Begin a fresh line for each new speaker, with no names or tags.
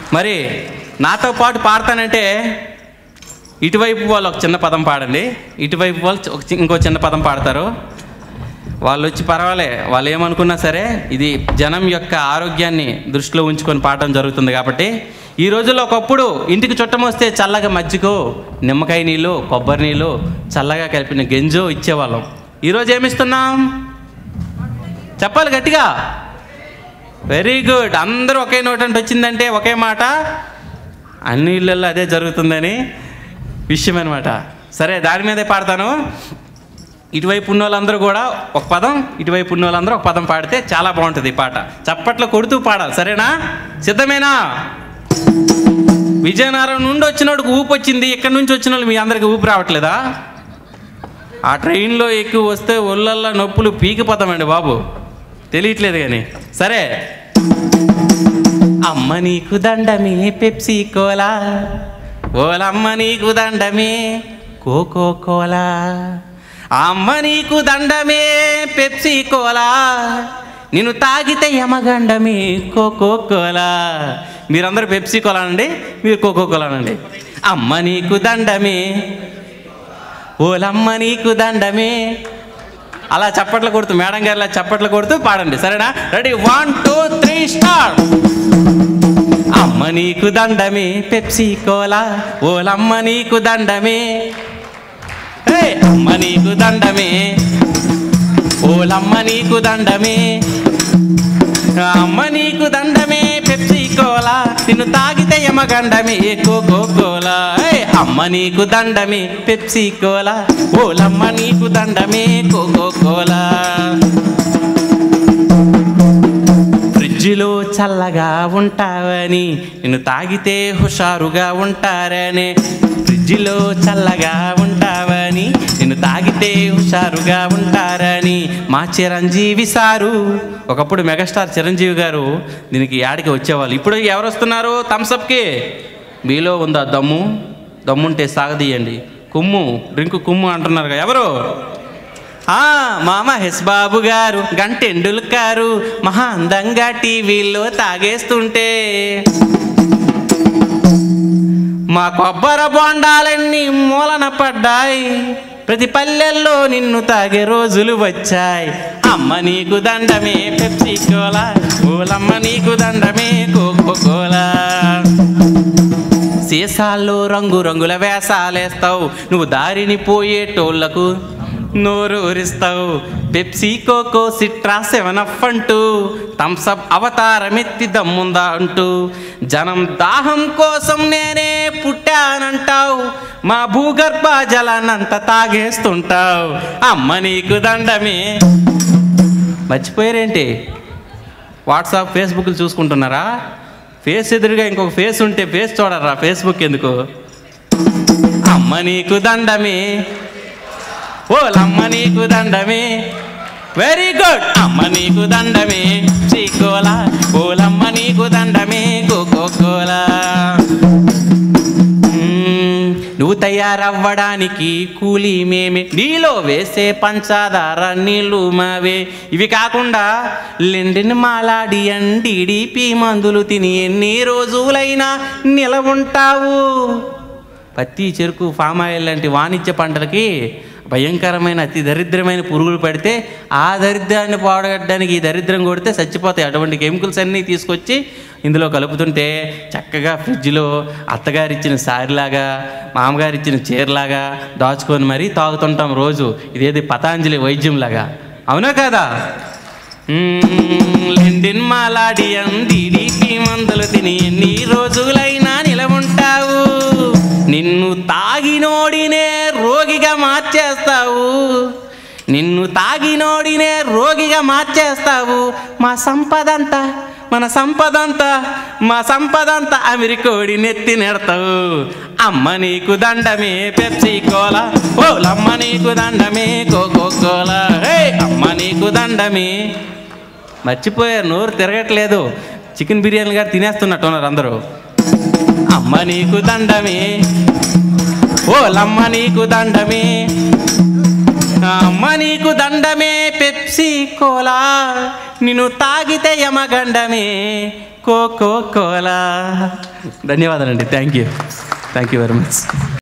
మరి నాతో పాటు పాడతానంటే ఇటువైపు వాళ్ళు ఒక చిన్న పదం పాడండి ఇటువైపు వాళ్ళు ఒక చి- ఇంకో చిన్న పదం పాడతారు వాళ్ళు వచ్చి పర్వాలే వాళ్ళు ఏమనుకున్నా సరే ఇది జనం యొక్క ఆరోగ్యాన్ని దృష్టిలో ఉంచుకొని పాడటం జరుగుతుంది కాబట్టి ఈ రోజుల్లో ఒకప్పుడు ఇంటికి చుట్టం వస్తే చల్లగా మజ్జిగో నిమ్మకాయ నీళ్ళు కొబ్బరి నీళ్ళు చల్లగా కలిపిన గెంజో ఇచ్చేవాళ్ళం ఈరోజు ఏమిస్తున్నాం చెప్పాలి గట్టిగా వెరీ గుడ్ అందరూ ఒకే నోట్ అంటే వచ్చిందంటే ఒకే మాట అన్ని ఇళ్ళల్లో అదే జరుగుతుందని విషయం అనమాట సరే దాని మీదే పాడతాను ఇటువైపు ఉన్న వాళ్ళందరూ కూడా ఒక పదం ఇటువైపు ఉన్న వాళ్ళందరూ ఒక పదం పాడితే చాలా బాగుంటుంది ఈ పాట చప్పట్లో కొడుతూ పాడాలి సరేనా సిద్ధమేనా విజయనగరం నుండి వచ్చినోడికి ఊపు వచ్చింది ఇక్కడ నుంచి వచ్చిన వాళ్ళు మీ అందరికి ఊపు రావట్లేదా ఆ ట్రైన్లో ఎక్కువ వస్తే ఒళ్ళల్లో నొప్పులు పీకిపోతామండి బాబు తెలియట్లేదు కానీ సరే అమ్మ నీకు దండమే పెప్సీ కోలా ఓలమ్మ నీకు దండమే కోకో కోలా అమ్మ నీకు దండమే పెప్సీ కోలా నిన్ను తాగితే యమగండమే కోకో కోలా మీరందరూ పెప్సీ కోలా అండి మీరు కోకో కోలా అండి అమ్మ నీకు దండమే ఓలమ్మ నీకు దండమే అలా చప్పట్లు కొడుతూ మేడం గారిలా చప్పట్లు కొడుతూ పాడండి సరేనా ready one two three start అమ్మ నీకు దండమే పెప్సీ కోలా ఓలమ్మ నీకు దండమే హే అమ్మ నీకు దండమే ఓలమ్మ నీకు దండమే అమ్మ నీకు దండమే పెప్సీ కోలా నిన్ను తాగితే యమగండమే కోకో కోలా హే అమ్మ నీకు దండమే పెప్సీ కోలా ఓలమ్మ నీకు దండమే కోకో కోలా ఫ్రిడ్జిలో చల్లగా ఉంటావని నిన్ను తాగితే హుషారుగా ఉంటారనే ఫ్రిడ్జిలో చల్లగా ఉంటావని నిన్ను తాగితే హుషారుగా ఉంటారని మా చిరంజీవి సారు ఒకప్పుడు మెగాస్టార్ చిరంజీవి గారు దీనికి యాడికి వచ్చేవాళ్ళు ఇప్పుడు ఎవరు వస్తున్నారు థమ్సప్కి మీలో ఉందా దమ్ము దమ్ముంటే సాగదీయండి కుమ్ము డ్రింక్ కుమ్ము అంటున్నారు కదా ఎవరు ఆ మా మహేష్ బాబు గారు గంటెండుల్కారు మహా అందంగా టీవీలో తాగేస్తుంటే మా కొబ్బరి బొండాలన్నీ మూలన పడ్డాయి ప్రతి పల్లెల్లో నిన్ను తాగే రోజులు వచ్చాయి అమ్మ నీకు దండమే పెప్సీ కోలా ఓలమ్మ నీకు దండమే కోకో కోలా సీసాల్లో రంగు రంగుల వేసాలేస్తావు నువ్వు దారిని పోయేటోళ్లకు నోరు ఊరిస్తావు Pepsi Coco Citra Seven Up అంటూ థమ్సప్ అవతారమెత్తి దమ్ముందా అంటూ జనం దాహం కోసం నేనే పుట్టానంటావు మా భూగర్భ జలాన్నంత తాగేస్తుంటావు అమ్మ నీకు దండమే మర్చిపోయారేంటి వాట్సాప్ ఫేస్బుక్లు చూసుకుంటున్నారా ఫేస్ ఎదురుగా ఇంకొక ఫేస్ ఉంటే ఫేస్ చూడరా ఫేస్బుక్ ఎందుకు అమ్మ నీకు దండమే ఓలమ్మ నీకు దండమే వెరీ గుడ్ అమ్మ నీకు దండమే చీకోలా ఓలమ్మ నీకు దండమే కోకోకోలా మ్మ్, నువ్వు తయారవ్వడానికి కూలీ మేమే నీలో వేసే పంచదార నీళ్ళు మావే ఇవి కాకుండా లెండిని మాలాడి అండిడిపి మందులు తిని ఎన్ని రోజులైనా నిలవుంటావు పత్తి చెరుకు ఫామ్ ఆయిల్ లాంటి వాణిజ్య పంటలకి భయంకరమైన అతి దరిద్రమైన పురుగులు పడితే ఆ దరిద్రాన్ని పోగొట్టడానికి ఈ దరిద్రం కొడితే చచ్చిపోతాయి అటువంటి కెమికల్స్ అన్నీ తీసుకొచ్చి ఇందులో కలుపుతుంటే చక్కగా ఫ్రిడ్జ్లో అత్తగారు ఇచ్చిన సారిలాగా మామగారు ఇచ్చిన చీరలాగా దాచుకొని మరీ తాగుతుంటాం రోజు ఇదేది పతాంజలి వైద్యంలాగా అవునా కాదా మ్మ్, లెండిన్ మాలాడి అందిడికి మందులు తిని ఎన్ని రోజులైనా నిలవుంటావు నిన్ను తాగినోడినే రోగిగా మార్చేస్తావు నిన్ను తాగినోడినే రోగిగా మార్చేస్తావు మా సంపదంతా మన సంపదంతా మా సంపదంతా అమెరికోడి నెత్తి నెడతావు అమ్మ నీకు దండమే పెప్సీ కోలా ఓలమ్మ నీకు దండమే కోకో కోలా హే అమ్మ నీకు దండమే మర్చిపోయారు నోరు తిరగట్లేదు చికెన్ బిర్యానీ గారు తినేస్తున్నట్టున్నారు అందరూ అమ్మ నీకు దండమే ఓలమ్మ నీకు దండమే అమ్మ నీకు దండమే పెప్సీ కోలా నిన్ను తాగితే యమగండమే కోకో కోలా ధన్యవాదాలండి thank you thank you very much